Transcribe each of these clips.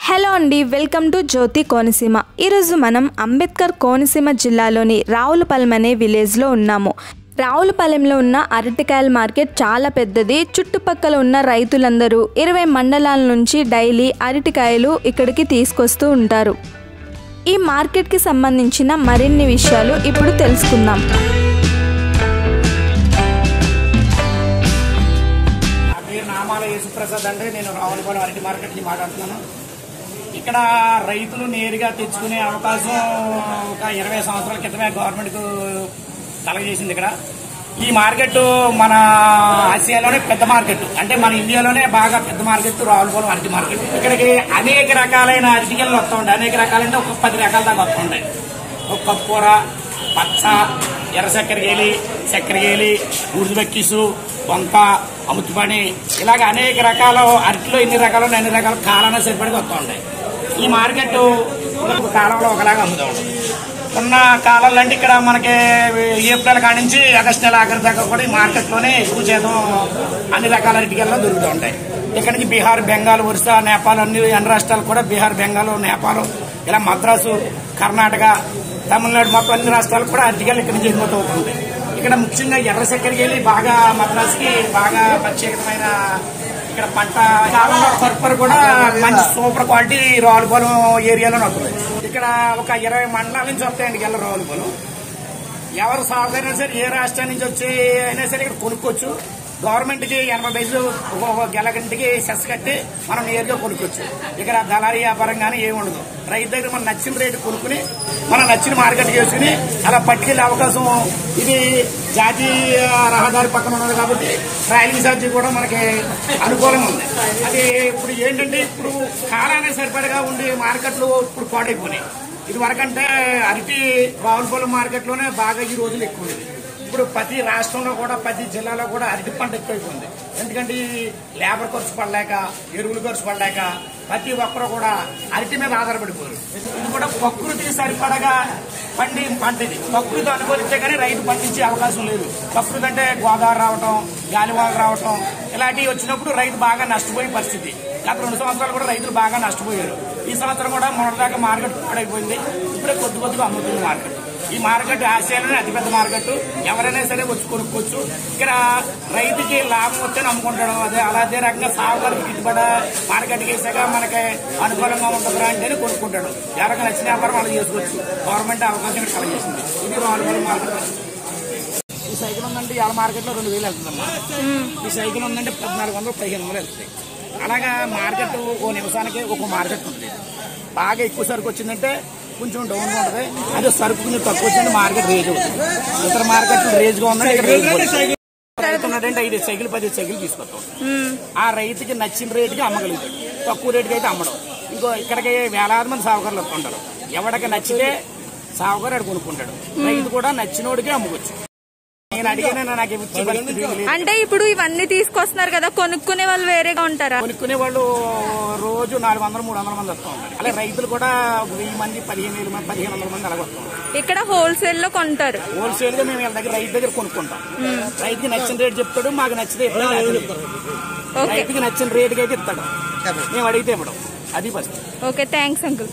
Hello అండి welcome to జ్యోతి కోనసీమ ఈరోజు మనం అంబేద్కర్ కోనసీమ జిల్లాలోని రావులపాలెం అనే విలేజ్లో ఉన్నాము రావులపాలెంలో ఉన్న అరటికాయల మార్కెట్ చాలా పెద్దది చుట్టుపక్కల ఉన్న రైతులందరూ ఇరవై మండలాల నుంచి డైలీ అరటికాయలు ఇక్కడికి తీసుకొస్తూ ఉంటారు ఈ మార్కెట్కి సంబంధించిన మరిన్ని విషయాలు ఇప్పుడు తెలుసుకుందాం నా పేరు నామాల యేసుప్రసాద్ అంటే నేను రావులపాలెం అరటి మార్కెట్ నుంచి మాట్లాడుతున్నాను ఇక్కడ రైతులు నేరుగా తెచ్చుకునే అవకాశం ఒక ఇరవై సంవత్సరాల క్రితమే గవర్నమెంట్ కలగజేసింది ఇక్కడ ఈ మార్కెట్ మన ఆసియాలోనే పెద్ద మార్కెట్ అంటే మన ఇండియాలోనే బాగా పెద్ద మార్కెట్ రావులపాలెం అరటి మార్కెట్ ఇక్కడికి అనేక రకాలైన అరటికలు వస్తూ ఉంటాయి అనేక రకాలంటే ఒక పది రకాల దాకా వస్తూ ఉంటాయి ఒక కప్పుకూర పచ్చ ఎర్ర చక్కెరకేలి చక్కెరకేలి బూడిదబెక్కిసు వంక అముతుపని ఇలాగ అనేక రకాల అరటిలో ఎన్ని రకాలు ఉన్నాయి, అన్ని రకాల కాలాన్ని సరిపడి వస్తూ ఉంటాయి ఈ మార్కెట్ ఒక కాలంలో ఒకలాగా అమ్ముతూ ఉంటుంది ఉన్న కాలాలు అంటే ఇక్కడ మనకి ఏప్రిల్ కాడి నుంచి ఆగస్టు నెల ఆఖరి దాకా కూడా ఈ మార్కెట్లోనే ఎక్కువ శాతం అన్ని రకాల అరటికల్లో దొరుకుతూ ఉంటాయి ఇక్కడ నుంచి బీహార్ బెంగాల్ ఒరిస్సా నేపాల్ అన్ని అన్ని రాష్ట్రాలు కూడా బీహార్ బెంగాల్ నేపాల్ ఇలా మద్రాసు కర్ణాటక తమిళనాడు మొత్తం అన్ని రాష్ట్రాలు కూడా అరటికలు ఇక్కడ నుంచి ఎగుమతి అవుతుంది ఇక్కడ ముఖ్యంగా ఎర్ర చక్కెరకి వెళ్ళి బాగా మద్రాసుకి బాగా ప్రత్యేకమైన ఇక్కడ పంట కాలంలో పర్పర్ కూడా మంచి సూపర్ క్వాలిటీ రావులపాలెం ఏరియాలో వస్తుంది ఇక్కడ ఒక ఇరవై మండలాల నుంచి వస్తాయండి గెల్ల రావులపాలెం ఎవరు సాగుకైనా సరే ఏ రాష్ట్రం నుంచి వచ్చి అయినా సరే ఇక్కడ కొనుక్కోవచ్చు గవర్నమెంట్ కి ఎనభై పైసలు ఒక గెలగంటికి సెస్ కట్టి మనం నేరుగా కొనుక్కోవచ్చు ఇక్కడ దళారీ వ్యాపారం కానీ ఏమి ఉండదు రైతు దగ్గర మనం నచ్చిన రేటు కొనుక్కుని మనం నచ్చిన మార్కెట్ చేసుకుని అలా పట్టుకెళ్లే అవకాశం ఇది జాతీయ రహదారి పక్కన ఉన్నది కాబట్టి ట్రావెలింగ్ ఛార్జీ కూడా మనకి అనుకూలంగా ఉంది అది ఇప్పుడు ఏంటంటే ఇప్పుడు కాలానికి సరిపడగా ఉండే మార్కెట్లు ఇప్పుడు పాడైపోయినాయి ఇది వరకంటే అరటి రావులపాలెం మార్కెట్లోనే బాగా ఈ రోజులు ఎక్కువ ఉంది ఇప్పుడు ప్రతి రాష్ట్రంలో కూడా ప్రతి జిల్లాలో కూడా అరటి పంట ఎక్కువైపోయింది ఎందుకంటే ఈ లేబర్ ఖర్చు పడలేక ఎరువులు ఖర్చు పడలేక ప్రతి ఒక్కరు కూడా అరటి మీద ఆధారపడిపోయారు ఇది కూడా ప్రకృతికి సరిపడగా పండి పంట ఇది ప్రకృతి అనుకూలిస్తే కానీ రైతు పండించే అవకాశం లేదు ప్రకృతి అంటే గోదావరి రావటం గాలివాగ రావటం ఇలాంటివి వచ్చినప్పుడు రైతు బాగా నష్టపోయే పరిస్థితి గత రెండు సంవత్సరాలు కూడా రైతులు బాగా నష్టపోయారు ఈ సంవత్సరం కూడా మొన్నటిదాకా మార్కెట్ పాడైపోయింది ఇప్పుడే కొద్ది కొద్దిగా అమ్ముతుంది మార్కెట్ ఈ మార్కెట్ ఆసియాలోనే అతిపెద్ద మార్కెట్ ఎవరైనా సరే వచ్చి కొనుక్కోవచ్చు ఇక్కడ రైతుకి లాభం వస్తే అమ్ముకుంటాడు అదే అలా అదే రకంగా సాగుకారికి గిట్టుబడి మార్కెట్కి వేసాక మనకి అనుకూలంగా ఉంటుంది అంటే కొనుక్కుంటాడు ఎవరికి నచ్చిన వ్యాపారం వాళ్ళు చేసుకోవచ్చు గవర్నమెంట్ అవకాశం ఇక్కడ కలగజేసింది ఇది రావులపాలెం మార్కెట్ ఈ సైకిల్ ఉందంటే ఇవాళ మార్కెట్లో రెండు వేలు వెళ్తుందమ్మా ఈ సైకిల్ ఉందంటే పద్నాలుగు వందలు పదిహేను వందలు వెళ్తాయి అలాగా మార్కెట్ ఓ నిమిషానికి ఒక మార్కెట్ ఉంటుంది బాగా ఎక్కువ సరుకు వచ్చిందంటే కొంచెం డౌన్ ఉంటుంది అదే సరుకు కొంచెం తక్కువ వచ్చిందంటే మార్కెట్ రేజ్ అవుతుంది ఇతర మార్కెట్ రేజ్గా ఉందంటే ఇక్కడ రేజ్ పోతుంది. రైతు ఉన్నాడంటే ఐదు సైకిల్ పది సైకిల్ తీసుకొస్తాం ఆ రైతుకి నచ్చిన రేటుకి అమ్మగలుగుతాడు తక్కువ రేటుకి అయితే అమ్మడం ఇంకో ఇక్కడికి వేలాది మంది సాగుకారులు వస్తుంటారు ఎవడికి నచ్చితే సాగుకారు అక్కడ కొనుక్కుంటాడు రైతు కూడా నచ్చినోడికి అమ్ముకోవచ్చు నేను అడిగినా నాకు ఇచ్చే పరిస్థితి లేదు. అంటే ఇప్పుడు ఇవన్నీ తీసుకొస్తున్నారు కదా కొనుక్కునే వాళ్ళు వేరేగా ఉంటారా కొనుక్కునే వాళ్ళు రోజు నాలుగు వందలు మూడు వందల మంది వస్తూ ఉంటారు అలాగే రైతులు కూడా ఒక వెయ్యి మంది పదిహేను వేల మంది పదిహేను వందల మంది అలాగే వస్తూ ఉంటారు ఇక్కడ హోల్సేల్ లో కొంటారు హోల్సేల్ గా మేము వీళ్ళ దగ్గర రైతు దగ్గర కొనుక్కుంటాం రైతుకి నచ్చిన రేటు చెప్తాడు మాకు నచ్చితే ఇస్తాడు లేకపోతే లేదు. ఓకే రైతుకి నచ్చిన రేటుకి అయితే ఇస్తాడు మేము అడిగితే ఇవ్వడం అది పరిస్థితి ఓకే థ్యాంక్స్ అంకుల్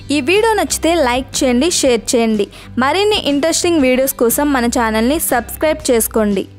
ఈ వీడియో నచ్చితే లైక్ చేయండి షేర్ చేయండి మరిన్ని ఇంట్రెస్టింగ్ వీడియోస్ కోసం మన ఛానల్ని సబ్స్క్రైబ్ చేసుకోండి